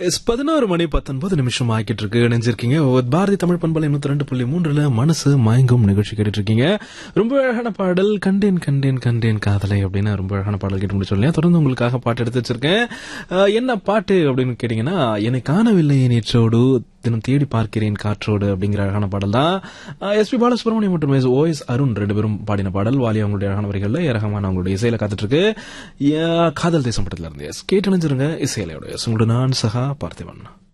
S பதினோரு மணி பத்தொன்பது நிமிஷம் ஆக்கிட்டு இருக்கு இணைஞ்சிருக்கீங்க ஒரு பாரதி தமிழ் பண்பலை நூத்தி ரெண்டு புள்ளி மூன்றுல மனசு மயங்கும் நிகழ்ச்சி கேட்டுட்டு இருக்கீங்க ரொம்ப அழகான பாடல் கண்டேன் கண்டேன் கண்டேன் காதலை அப்படின்னு ரொம்ப அழகான பாடல் கேட்டு முடிச்சு இல்லையா தொடர்ந்து உங்களுக்காக பாட்டு எடுத்து வச்சிருக்கேன் அஹ், என்ன பாட்டு அப்படின்னு கேட்டீங்கன்னா என்னை காணவில்லை நேற்றோடு தினம் தேடி பார்க்கிறேன் காற்றோடு அப்படிங்கிற அழகான பாடல் தான் எஸ்பி பாலசுப்ரமணியம் மற்றும் எஸ் ஓஎஸ் அருண் ரெண்டு பேரும் பாடின பாடல் வாலி அவங்களுடைய அழகான வரிகள்ல ரகமான அவங்களுடைய இசையில காத்துட்டு இருக்கு யா, காதல் தேசம் படத்துல இருந்து எஸ் கேட்டு நினைச்சிருங்க இசையிலையோட எஸ் உங்களோட நான் சகா பார்த்திபன்